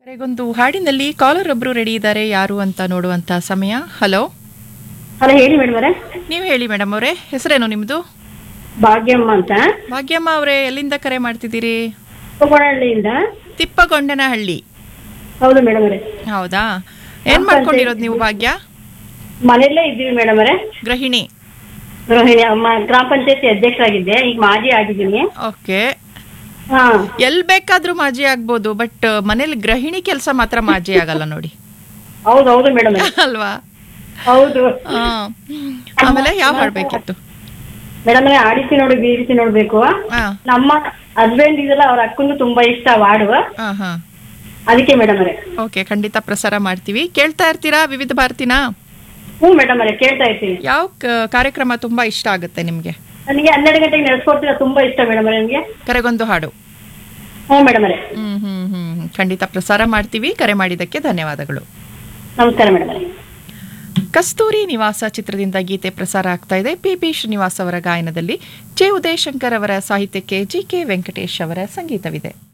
ಕರೆಗೊಂದು ಹಾಡಿನಲ್ಲಿ ಕಾಲರ್ ಒಬ್ರು ರೆಡಿ ಇದ್ದಾರೆ ಯಾರು ಅಂತ ನೋಡುವಂತ ಸಮಯ ಹಲೋ ಹಲೋ ಹೇಳಿ ಮೇಡಮ್ ಅವರೇ ನೀವು ಹೇಳಿ ಮೇಡಮ್ ಅವರೇ ಹೆಸರೇನು ನಿಮ್ದು ಭಾಗ್ಯಮ್ಮ ಅಂತ ಭಾಗ್ಯಮ್ಮ ಅವರೇ ಎಲ್ಲಿಂದ ಕರೆ ಮಾಡ್ತಿದ್ದೀರಿ ಕೊಪ್ಪಳಹಳ್ಳಿಯಿಂದ ತಿಪ್ಪಗೊಂಡನಹಳ್ಳಿ ಹೌದು ಮೇಡಮ್ ಅವರೇ ಹೌದಾ ಏನ್ ಮಾಡ್ಕೊಂಡಿರೋದು ನೀವು ಭಾಗ್ಯ ಮನೆಯಲ್ಲೇ ಇದ್ದೀವಿ ಮೇಡಮ್ ಅವರೇ ಗೃಹಿಣಿ ಗೃಹಿಣಿ ಅಮ್ಮ ಗ್ರಾಮ ಪಂಚಾಯತಿ ಅಧ್ಯಕ್ಷರಾಗಿದ್ದೆ ಈಗ ಮಾಜಿ ಆಗಿದ್ದೀನಿ ಓಕೆ ಹಾ ಎಲ್ ಬೇಕಾದ್ರೂ ಮಾಜಿ ಆಗ್ಬೋದು ಬಟ್ ಮನೇಲಿ ಗೃಹಿಣಿ ಕೆಲಸ ಮಾತ್ರ ಮಾಜಿ ಆಗಲ್ಲ ನೋಡಿ ಹೌದು ಹೌದು ಮೇಡಮ್ ಅಲ್ವಾ ಹೌದು ಆ. ಆಮೇಲೆ ಯಾವ ಹಾಡ್ಬೇಕಿತ್ತು ಮೇಡಮ್ ಅವರೇ ಆಡಿಸಿ ನೋಡು ಬೀರಿಸಿ ನೋಡ್ಬೇಕು ಹಾ ನಮ್ಮ ಹಸ್ಬೆಂಡ್ ಇದೆಲ್ಲ ಅವ್ರ ಅಕ್ಕಂದು ತುಂಬಾ ಇಷ್ಟ ವಾಡು ಹಾ ಹಾ ಅದಕ್ಕೆ ಮೇಡಮ್ ಅವರೇ ಓಕೆ ಖಂಡಿತ ಪ್ರಸಾರ ಮಾಡ್ತೀವಿ ಕೇಳ್ತಾ ಇರ್ತೀರಾ ವಿವಿಧ ಭಾರತಿನ ಹ್ಞೂ ಮೇಡಮ್ ಅವರೇ ಕೇಳ್ತಾ ಇರ್ತೀನಿ ಯಾವ ಕ- ಕಾರ್ಯಕ್ರಮ ತುಂಬಾ ಇಷ್ಟ ಆಗುತ್ತೆ ನಿಮ್ಗೆ ನನಗೆ ಹನ್ನೆರಡು ಗಂಟೆಗೆ ನಡೆಸ್ಕೊಡ್ತೀರಾ ತುಂಬಾ ಇಷ್ಟ ಮೇಡಮ್ ಅವರೇ ನನಗೆ ಕರೆಗೊಂದು ಹಾಡು ಹ್ಞೂ ಮೇಡಮ್ ಅವರೇ ಹ್ಮ್ ಹ್ಮ್ ಹ್ಮ್ ಖಂಡಿತ ಪ್ರಸಾರ ಮಾಡ್ತೀವಿ ಕರೆ ಮಾಡಿದ್ದಕ್ಕೆ ಧನ್ಯವಾದಗಳು ನಮಸ್ಕಾರ ಮೇಡಮ್ ಅವರೇ ಕಸ್ತೂರಿ ನಿವಾಸ ಚಿತ್ರದಿಂದ ಗೀತೆ ಪ್ರಸಾರ ಆಗ್ತಾ ಇದೆ ಪಿ ಬಿ ಶ್ರೀನಿವಾಸ್ ಅವರ ಗಾಯನದಲ್ಲಿ ಚೆ ಉದಯಶಂಕರ್ ಅವರ ಸಾಹಿತ್ಯಕ್ಕೆ ಜಿ ಕೆ ವೆಂಕಟೇಶ್ ಅವರ ಸಂಗೀತವಿದೆ